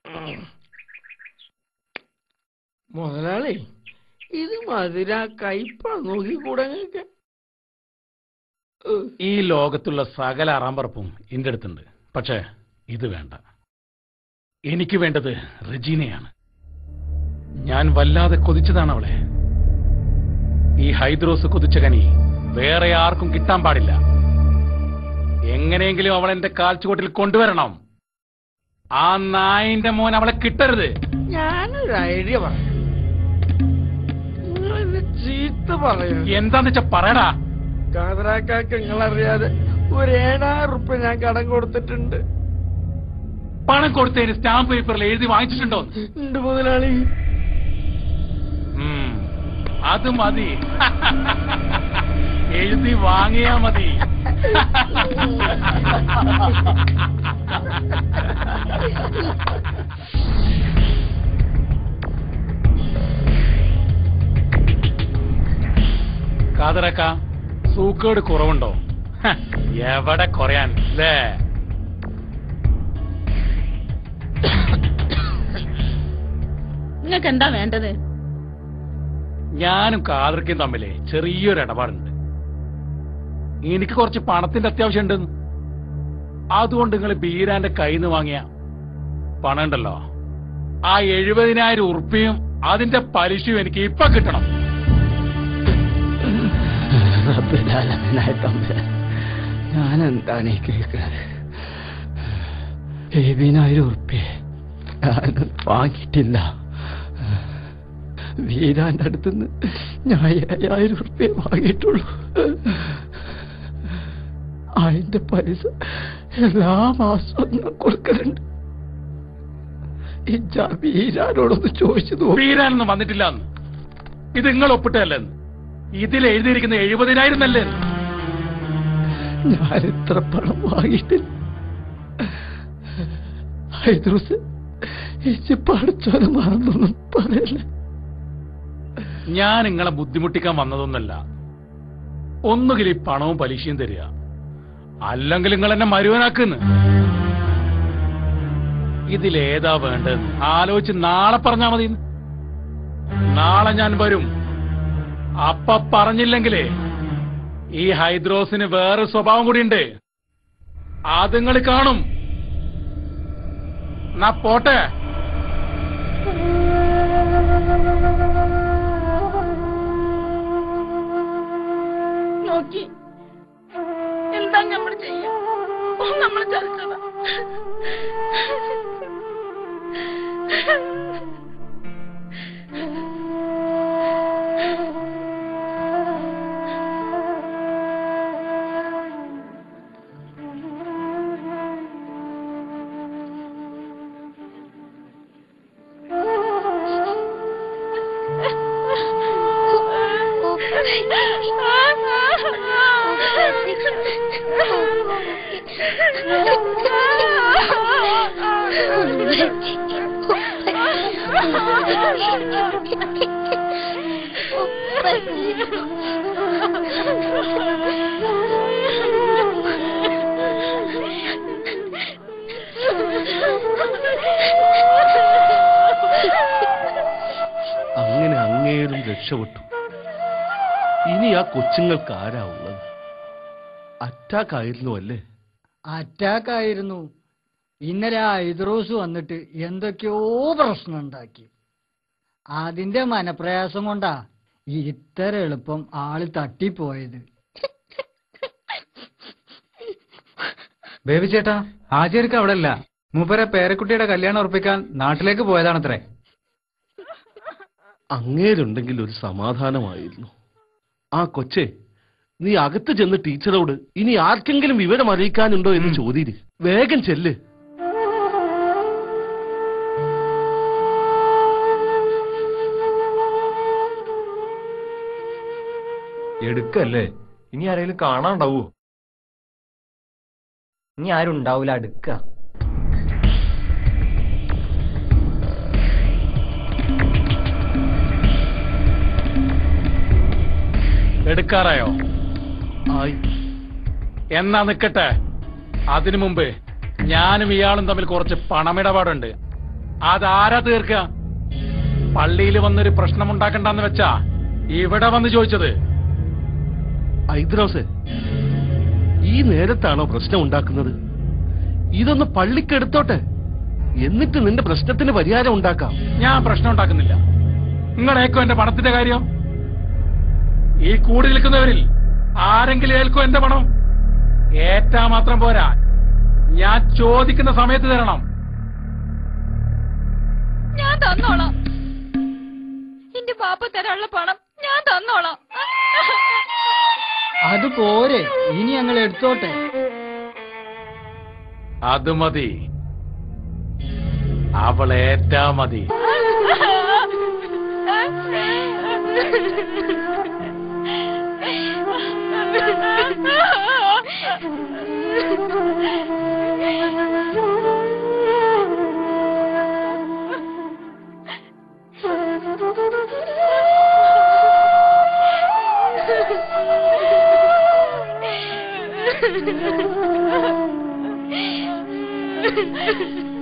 മുതലാളി ഇത് മധുര കയ്പ നോക്കിക്കൂടെ നിങ്ങൾക്ക് ഈ ലോകത്തുള്ള സകല അറാമ്പറപ്പും എന്റെ അടുത്തുണ്ട് പക്ഷേ ഇത് വേണ്ട എനിക്ക് വേണ്ടത് റെജീനയാണ് ഞാൻ വല്ലാതെ കൊതിച്ചതാണ് അവളെ ഈ ഹൈദ്രോസ് കൊതിച്ച കനി വേറെ ആർക്കും കിട്ടാൻ പാടില്ല എങ്ങനെയെങ്കിലും അവൾ എന്റെ കാൽച്ചുവട്ടിൽ കൊണ്ടുവരണം ആ നായിന്റെ മോൻ അവളെ കിട്ടരുത് ഞാനൊരു ഐഡിയ പറയാം നിങ്ങൾ എന്നെ ചീത്ത പറയൂ എന്താന്ന് വെച്ചാ പറയടാ കാതറാക്കാക്ക് നിങ്ങളറിയാതെ ഒരു ഏഴായിരം റുപ്യ ഞാൻ കടം കൊടുത്തിട്ടുണ്ട് പണം കൊടുത്തതിന് സ്റ്റാമ്പ് പേപ്പറിൽ എഴുതി വാങ്ങിച്ചിട്ടുണ്ടോ ഉണ്ട് മുതലാളി ഉം, അത് മതി എഴുതി വാങ്ങിയാ മതി കാതറക്ക സൂക്കേട് കുറവുണ്ടോ ഹ, എവിടെ കുറയാൻ അല്ലേ നിങ്ങൾക്ക് എന്താ വേണ്ടത് ഞാനും കാതർക്കും തമ്മില് ചെറിയൊരു ഇടപാടുണ്ട് എനിക്ക് കുറച്ച് പണത്തിന്റെ അത്യാവശ്യം ഉണ്ടെന്ന് അതുകൊണ്ട് നിങ്ങൾ ബീരാന്റെ കയ്യിൽ നിന്ന് വാങ്ങിയ പണം ഉണ്ടല്ലോ ആ എഴുപതിനായിരം ഉറുപ്പിയും അതിന്റെ പലിശയും എനിക്ക് ഇപ്പൊ കിട്ടണം റബ്ബിലാലമനായ തമ്പുരാൻ ഞാൻ എന്താണ് ഈ കേൾക്കുന്നത് ഏവിനായിരം ഉറുപ്പ്യ ഞാൻ വാങ്ങിയിട്ടില്ല വീരാന്റെ അടുത്തുനിന്ന് ഞാൻ ഏഴായിരം ഉറുപ്പ്യ വാങ്ങിയിട്ടുള്ളൂ അതിന്റെ പൈസ എല്ലാ മാസവും ഞാൻ കൊടുക്കലുണ്ട് ഇജ്ജ വീരാനോടൊന്ന് ചോദിച്ചു നോക്കി ബീരാനൊന്നും വന്നിട്ടില്ല എന്ന് ഇത് നിങ്ങൾ ഒപ്പിട്ടല്ലെന്ന് ഇതിൽ എഴുതിയിരിക്കുന്ന എഴുപതിനായിരം അല്ലേ ഞാൻ ഇത്ര പണം വാങ്ങിയിട്ടില്ല ഹൈദ്രൂസ് ഇച്ച് പഠിച്ചോനെ മറന്നൊന്നും പറയല്ലേ ഞാൻ നിങ്ങളെ ബുദ്ധിമുട്ടിക്കാൻ വന്നതൊന്നല്ല ഒന്നുകിൽ ഈ പണവും പലിശയും തരിക അല്ലെങ്കിൽ നിങ്ങൾ എന്നെ മരുവനാക്കുന്നു ഇതിലേതാ വേണ്ടതെന്ന് ആലോചിച്ച് നാളെ പറഞ്ഞാ മതി നാളെ ഞാൻ വരും അപ്പ പറഞ്ഞില്ലെങ്കിലേ ഈ ഹൈദ്രോസിന് വേറെ സ്വഭാവം കൂടിയുണ്ട് അത് നിങ്ങൾ കാണും എന്നാ പോട്ടെ നോക്കി എന്താ നമ്മൾ ചെയ്യാ നമ്മൾ ചതിച്ചതാ അങ്ങനെ അങ്ങേരും രക്ഷപ്പെട്ടു ഇനി ആ കൊച്ചുങ്ങൾക്ക് ആരാ ഉള്ളത് അറ്റാക്ക് ആയിരുന്നു അല്ലേ അറ്റാക്ക് ആയിരുന്നു ഇന്നലെ ആ ഇദ്രോസ് വന്നിട്ട് എന്തൊക്കെയോ പ്രശ്നം ഉണ്ടാക്കി അതിന്റെ മനപ്രയാസം കൊണ്ടാ ഇത്ര എളുപ്പം ആള് തട്ടിപ്പോയത് ബേബി ചേട്ടാ ആചാര്യക്ക് അവിടെ അല്ല മൂപ്പരെ പേരക്കുട്ടിയുടെ കല്യാണം ഉറപ്പിക്കാൻ നാട്ടിലേക്ക് പോയതാണത്രേ അങ്ങേരുണ്ടെങ്കിൽ ഒരു സമാധാനമായിരുന്നു ആ കൊച്ചെ നീ അകത്ത് ചെന്ന് ടീച്ചറോട് ഇനി ആർക്കെങ്കിലും വിവരം അറിയിക്കാനുണ്ടോ എന്ന് ചോദിയിര് വേഗം ചെല്ല് എടുക്കല്ലേ ഇനി ആരെങ്കിലും കാണാണ്ടാവോ ഇനി ആരും ഉണ്ടാവൂല അടുക്ക എടുക്കാറായോ ആയി എന്നാ നിക്കട്ടെ അതിനു മുമ്പ് ഞാനും ഇയാളും തമ്മിൽ കുറച്ച് പണമിടപാടുണ്ട് അതാരാ തീർക്കുക പള്ളിയിൽ വന്നൊരു പ്രശ്നം ഉണ്ടാക്കണ്ടെന്ന് വെച്ചാ ഇവിടെ വന്ന് ചോദിച്ചത് ഐദ്രോസെ ഈ നേരത്താണോ പ്രശ്നം ഉണ്ടാക്കുന്നത് ഇതൊന്ന് പള്ളിക്കെടുത്തോട്ടെ എന്നിട്ട് നിന്റെ പ്രശ്നത്തിന് പരിഹാരം ഉണ്ടാക്കാം ഞാൻ പ്രശ്നം ഉണ്ടാക്കുന്നില്ല നിങ്ങളേക്കോ എന്റെ പണത്തിന്റെ കാര്യം ഈ കൂടി നിൽക്കുന്നവരിൽ ആരെങ്കിലും ഏൽക്കോ എന്റെ പണം ഏറ്റാ മാത്രം പോരാ ഞാൻ ചോദിക്കുന്ന സമയത്ത് തരണം ഞാൻ തന്നോളാം എന്റെ ബാപ്പ തരാനുള്ള പണം ഞാൻ തന്നോളാം അത് പോരെ ഇനി ഞങ്ങൾ എടുത്തോട്ടെ അത് മതി അവളേറ്റാ മതി Ha ha ha.